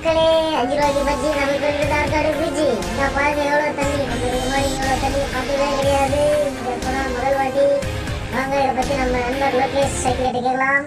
மக்களே அஞ்சு ரூபாய்க்கு பஜ்ஜி நமக்கு வந்து ஆற்காடு பீச்சு நான் பாருங்க எவ்வளோ தண்ணி நம்மளுக்கு முன்னாடி இவ்வளோ தண்ணி பார்த்ததே கிடையாது இந்த போனால் முதல் வாட்டி வாங்க இதை பற்றி நம்ம நண்பர் லோகேஷ் சைக்கிள் கேட்கலாம்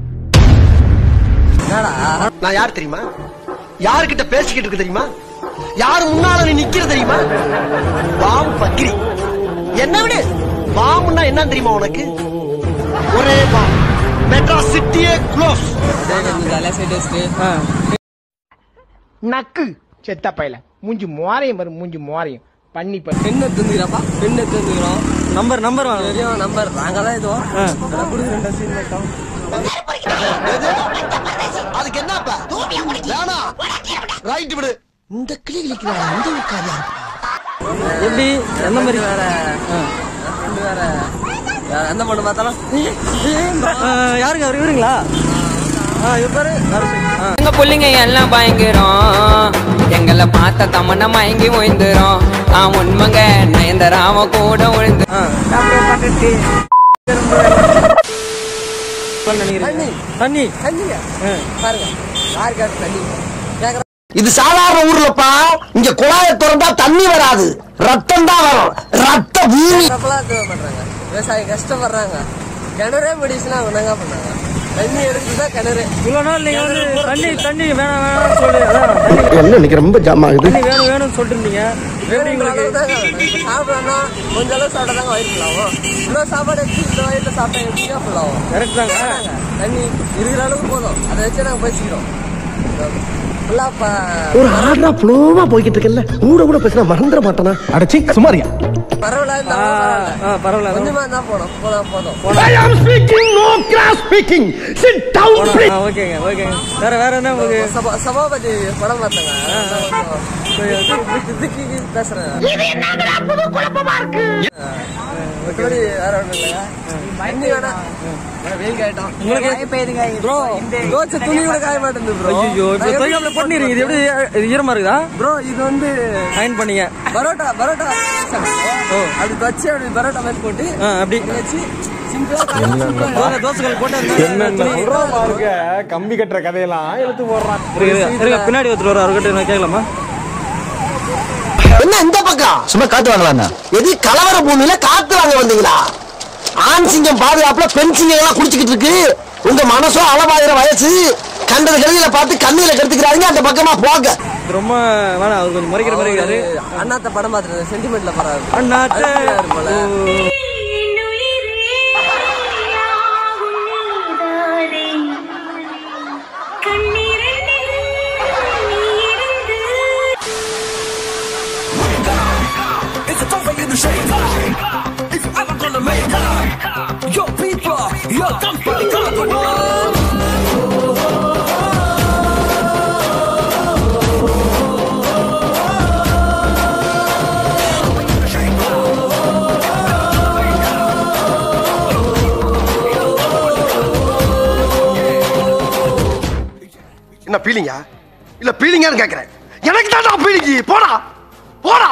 நான் யார் தெரியுமா யாருக்கிட்ட பேசிக்கிட்டு இருக்கு தெரியுமா யாரு முன்னால நீ நிக்கிற தெரியுமா பாம் பக்ரி என்ன விடு பாம்னா என்ன தெரியுமா உனக்கு ஒரே பாம் மெட்ராஸ் சிட்டியே க்ளோஸ் நக்கு செத்த பையல மூஞ்சி மோரையும் வரும் மூஞ்சி மோரையும் பண்ணி பண்ணி என்ன தந்துக்கிறப்பா என்ன தந்துக்கிறோம் நம்பர் நம்பர் வாங்க தெரியும் நம்பர் நாங்களாம் இதுவும் கொடுக்குறேன் சீன் மட்டும் அதுக்கு என்னப்பா வேணா ரைட் விடு இந்த கிளி கிளிக்கிறான் இந்த உட்காரியா எப்படி எந்த மாதிரி வேற வேற வேற எந்த பொண்ணு பார்த்தாலும் யாருங்க அவர் இவருங்களா எங்க புள்ளிங்க எல்லாம் பயங்கரம் எங்களை பார்த்த தமன மயங்கி ஓய்ந்துரும் நான் உண்மைங்க நயந்தராம கூட விழுந்து தண்ணி பாருங்க யாரு கேட்டு தண்ணி கேக்குற இது சாதாரண ஊர்லப்பா இங்க குழாய திறந்தா தண்ணி வராது ரத்தம் தான் வரும் ரத்த பூமி அப்பெல்லாம் தேவை பண்றாங்க விவசாயி கஷ்டப்படுறாங்க கிணறே முடிச்சுன்னா அவங்க என்னங்க பண்ணாங்க தண்ணி எடுத்துதான் கிணறு இவ்வளவு நாள் நீங்க வந்து தண்ணி தண்ணி வேணாம் வேணாம் சொல்லு அதான் தண்ணி என்ன இன்னைக்கு ரொம்ப ஜாம் ஆகுது தண்ணி வேணும் வேணும்னு சொல்லிட்டு இருந்தீங்க எப்படி உங்களுக்கு சாப்பிடணும்னா கொஞ்ச அளவு சாப்பிட்டா தாங்க வயிறு ஃபுல்லாகும் இவ்வளோ சாப்பாடு எடுத்து இந்த வயிறுல சாப்பிட்டா எப்படிங்க ஃபுல்லாகும் கரெக்ட் தாங்க தண்ணி இருக்கிற அளவுக்கு போதும் அதை வச்சு நாங்கள் பேசிக்கிறோம் ஃபுல்லாக ஒரு ஆர்டரா ஃப்ளோவா போய்கிட்டு இருக்கல கூட கூட பேசினா மறந்துட மாட்டானா அடச்சி சுமாரியா பரவாயில்ல பரவாயில்ல கொஞ்சமா தான் போனோம் போனா போதும் I am speaking, no cross speaking. Sit down, please. ஓகேங்க ஓகேங்க வேற வேற என்ன உங்களுக்கு சபா சபாபதி படம் பார்த்தங்க இதுக்கு பேசுறேன் மற்றபடி வேற ஒன்றும் இல்லைங்க தண்ணி வேணா வெயில் காயிட்டோம் உங்களுக்கு ப்ரோ தோச்ச துணி கூட காய மாட்டேங்குது ப்ரோ ஐயோ இப்போ தொய்காமல பண்ணிருக்கீங்க இது எப்படி இது ஈரமா இருக்குதா ப்ரோ இது வந்து அயன் பண்ணீங்க பரோட்டா பரோட்டா ஓ அப்படி வச்சு அப்படி பரோட்டா மாதிரி போட்டு அப்படி வச்சு சிம்பிளா தோசைகள் போட்டு கம்பி கட்டுற கதையெல்லாம் எடுத்து போடுறான் பின்னாடி ஒருத்தர் வர அவர்கிட்ட கேட்கலாமா என்ன இந்த பக்கம் சும்மா காத்து வாங்கலாம் எது கலவர பூமியில காத்து வாங்க வந்தீங்களா ஆண் சிங்கம் பாதுகாப்புல பெண் சிங்கம் எல்லாம் குடிச்சுக்கிட்டு இருக்கு உங்க மனசோ அளவாயிர வயசு கண்டது கழுதியில பார்த்து கண்ணில கெடுத்துக்கிறாங்க அந்த பக்கமா போங்க ரொம்ப வேணாம் அவர் கொஞ்சம் முறைக்கிற மாதிரி இருக்காரு அண்ணாத்த படம் பார்த்துருந்தேன் சென்டிமெண்ட்ல படம் அண்ணாத்த என்ன பீலிங்கா இல்ல பீலிங்கான்னு கேக்குறேன் எனக்கு தான் பீலிங்கி போடா போடா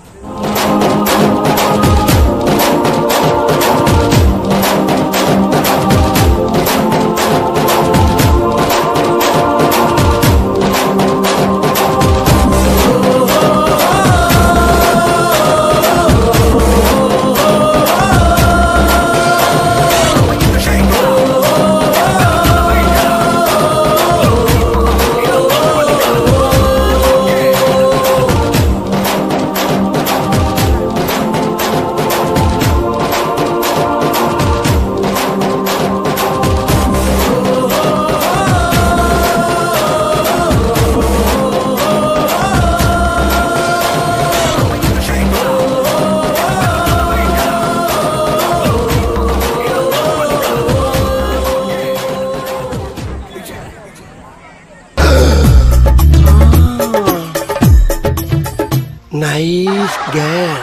நைஸ் கேர்ள்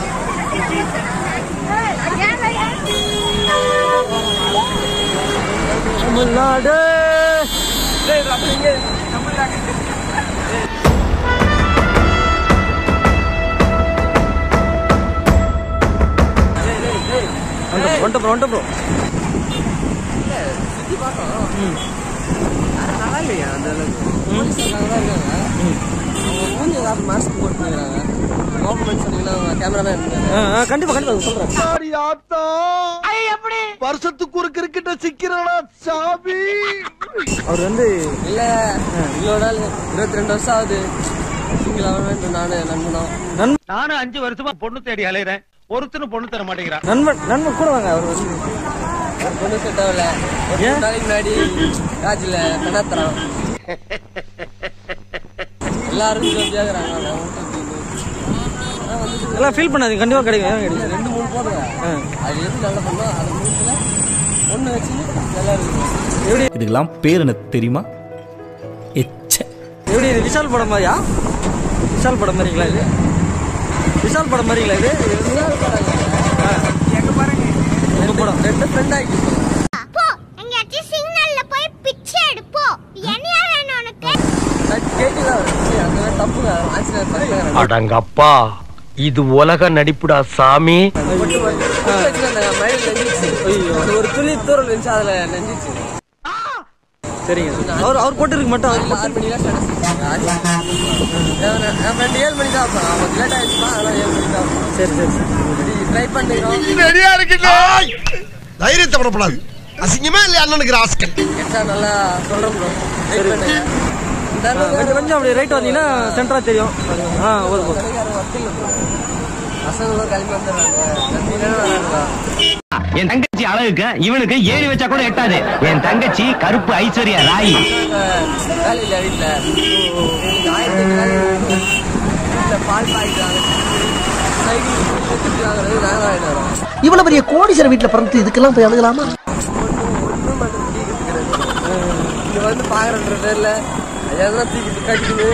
தமிழ்நாடு ஒன்ட்ட ப்ரோ ஒன்ட்ட ப்ரோ பரவாயில்லையா அந்த அளவுக்கு போலீஸ் இருக்காங்க தான் இருக்காங்க அவங்க மூஞ்சி ஏதாவது மாஸ்க் போட்டுருக்காங்க கவர்மெண்ட் சொன்னீங்கன்னா அவங்க கேமராமேன் இருக்காங்க கண்டிப்பா கண்டிப்பா சொல்றேன் அடி ஆத்தா வருஷத்துக்கு ஒரு கிரிக்கெட்ட சிக்கிறடா சாமி அவர் வந்து இல்ல இவ்வளோ நாள் இருபத்தி ரெண்டு வருஷம் ஆகுது சிங்கிள் அவன் நானு நண்பனும் நண்- நானும் அஞ்சு வருஷமா பொண்ணு தேடி அலையிறேன் ஒருத்தனும் பொண்ணு தர மாட்டேங்கிறான் நண்பன் நண்பன் கூட வாங்க அவர் வந்து ஒரு பொண்ணு செட் ஆகல ஒரு ஏன்? மூணு நாளைக்கு முன்னாடி காஜில கணாத்தரம் எல்லாரும் ஜோதியாகிறாங்க அவன் மட்டும் இப்படின்னு. ஆனா வந்து எல்லாம் ஃபீல் பண்ணாதீங்க கண்டிப்பா கிடைக்கும் ஏன் கிடைக்கும் ரெண்டு மூணு போடுங்க ஆ. அது எது நல்ல பண்ணோ அது மூணுல ஒண்ணு வச்சு நல்லா இருக்கு இதுக்கெல்லாம் பேர் என்ன தெரியுமா எச்ச எப்படி இது விஷால் படம் மாதிரியா விஷால் படம் மாதிரிங்களா இது விஷால் படம் மாதிரிங்களா இது உங்க படம் ரெண்டு ஃப்ரெண்ட் ஆகி போ எங்கேயாச்சும் சிக்னல்ல போய் பிச்சை எடுப்போ என்னையா வேணும் உனக்கு கேட்டுதான் வரும் அந்த மாதிரி தப்புங்க ஆசிரியர் தப்புங்க அடங்கப்பா இது உலக நடிப்புடா சாமி பொட்டு வச்சு அந்த மழையில் நெஞ்சிச்சு அது ஒரு துளி தூரல் இருந்துச்சு அதுல நெஞ்சிச்சு சரிங்க அவர் அவர் போட்டிருக்கு மட்டும் அவர் ஆறு மணிலாம் ஸ்டேட்டஸ் என் ஃப்ரெண்ட் ஏழு மணி தான் இருப்பான் அவன் லேட் ஆயிடுச்சுமா அதெல்லாம் ஏழு மணி தான் இருப்பான் சரி சரி சரி ட்ரை பண்ணிக்கிறோம் ரெடியா இருக்கீங்களா தைரியத்தை படப்படாது அசிங்கமா இல்லையா அண்ணனுக்கு ராஸ்கல் எக்ஸ்ட்ரா நல்லா சொல்றோம் ப்ரோ வெயிட் பண்ணுங்க இந்த அளவுக்கு கொஞ்சம் கொஞ்சம் அப்படி ரைட் வந்தீங்கன்னா சென்டரா தெரியும் ஆ போதும் போதும் கடைக்காரன் ஒர்க் இல்லை ப்ரோ பசங்களும் கிளம்பி வந்துடுறாங்க நம்பி வராங்க என் தங்கச்சி அழகுக்கு இவனுக்கு ஏறி வச்சா கூட எட்டாது என் தங்கச்சி கருப்பு ஐஸ்வர்யா ராய் வேலையில் வீட்டில் எங்களுக்கு ஆயிரத்தி எட்டு வேலை இருக்கு. வீட்டில் பால் பாய்க்கிறாங்க சைக்கிள் எடுத்துட்டு வாங்குறது நாங்கள் வாங்கிட்டு வரோம் இவ்வளவு பெரிய கோடீஸ்வரர் வீட்டுல பிறந்து இதுக்கெல்லாம் போய் அழுகலாமா ஒன்றும் மட்டும் தூக்கிட்டு கிடையாது இங்க வந்து பாக்குறன்ற பேர்ல எதனா தூக்கிட்டு கட்டிக்கிட்டு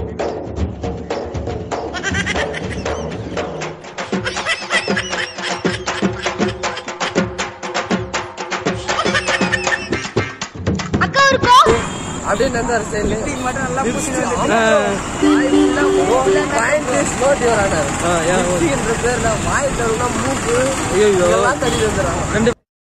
அக்கா இருக்கோ அப்படியே நந்தார் சைடுல மட்டும் நல்லா நோட்டி வரானாரு ஆ, ஏன் ஓ- என்ற பேர்ல வாய் தருணா மூக்கு ஐயையோ. இதெல்லாம் தள்ளி வந்துடுறாங்க ரெண்டு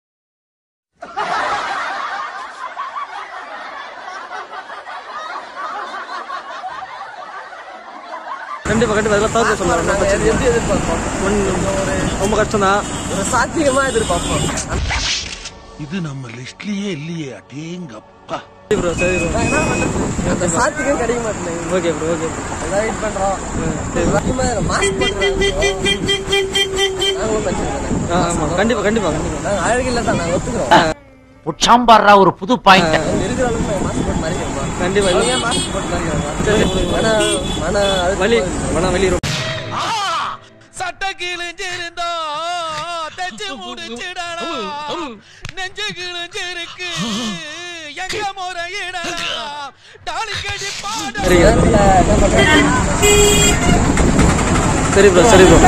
கண்டிப்பா கண்டிப்பா இதெல்லாம் தவிர்க்க சொல்லுவாங்க நாங்க எது எப்படி எதிர்பார்ப்போம் ரொம்ப கஷ்டம் தான் ஒரு சாத்தியமா எதிர்பார்ப்போம் இது நம்ம லிஸ்ட்லயே இல்லையே அடேங்கப்பா சரி ப்ரோ சரி ப்ரோ நான் என்ன பண்றது அந்த சாத்தியம் கிடைக்க மாட்டேங்குது ஓகே ப்ரோ ஓகே எல்லாம் வெயிட் பண்றோம் சத்தியமா மாஸ்க் நாங்களும் பஞ்சாயத்து ஆ ஆமாம் கண்டிப்பா கண்டிப்பா கண்டிப்பா நாங்க அழகில்ல தான் நாங்க ஒத்துக்கிறோம் உச்சாம்பாடுறா ஒரு புது பாயிண்ட் இருக்கிற அளவுக்கு நாங்க மாஸ்க் போட்டு மறைக்கிறோம் கண்டிப்பா அவங்க ஏன் மாஸ்க் போட்டு மறைக்கிறாங்க மன மன அழுத்தம் வலி மன வலி ரொம்ப சட்ட கிழிஞ்சிருந்தா தச்சு முடிச்சிடலாம் நெஞ்சு கிழிஞ்சிருக்கு எங்க முறையிடலாம் டாலிக்கடி பாட சரி நேரத்துல என்ன பண்றாங்க சரி ப்ரோ சரி ப்ரோ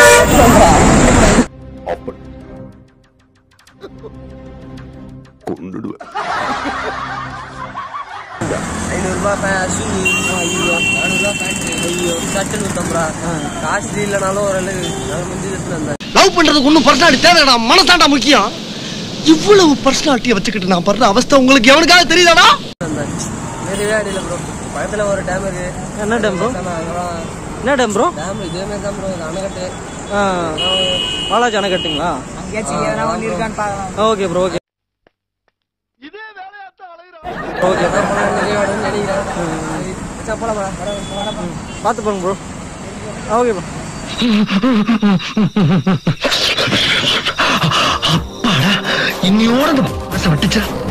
ஐநூறு ரூபாய் பே- ஷூ ஐயோ நானூறு ரூபாய் பேண்ட் ஐயோ ஷர்ட்டு நூத்தம்பது ரூபா காசு இல்லைனாலும் ஓரளவு நான் முடிஞ்சு எடுத்துட்டு வந்தேன் லவ் பண்றதுக்கு ஒன்றும் பர்சனாலிட்டி தேவைடா மனசாண்டா முக்கியம் இவ்வளவு பர்சனாலிட்டியை வச்சுக்கிட்டு நான் படுற அவஸ்தை உங்களுக்கு எவனுக்காக தெரியுதாடா வந்தேன் வேறு அடியில் ப்ரோ பக்கத்துல ஒரு டேம் இருக்கு என்ன டேம் ப்ரோ அங்கெல்லாம் என்ன டேம் ப்ரோ டேம் இதே மாதிரி தான் ப்ரோ அணைக்கட்டு ஆ பாலாஜி அணை கட்டுங்களா ஓகே ப்ரோ ஓகே ஓகே நிறைய வரும்னு நினைக்கிறேன் சரி, போலாமா வர வரப்பா பார்த்து போங்க ப்ரோ ஓகே ப்ரோ இன்னையோட அந்த விட்டுச்சா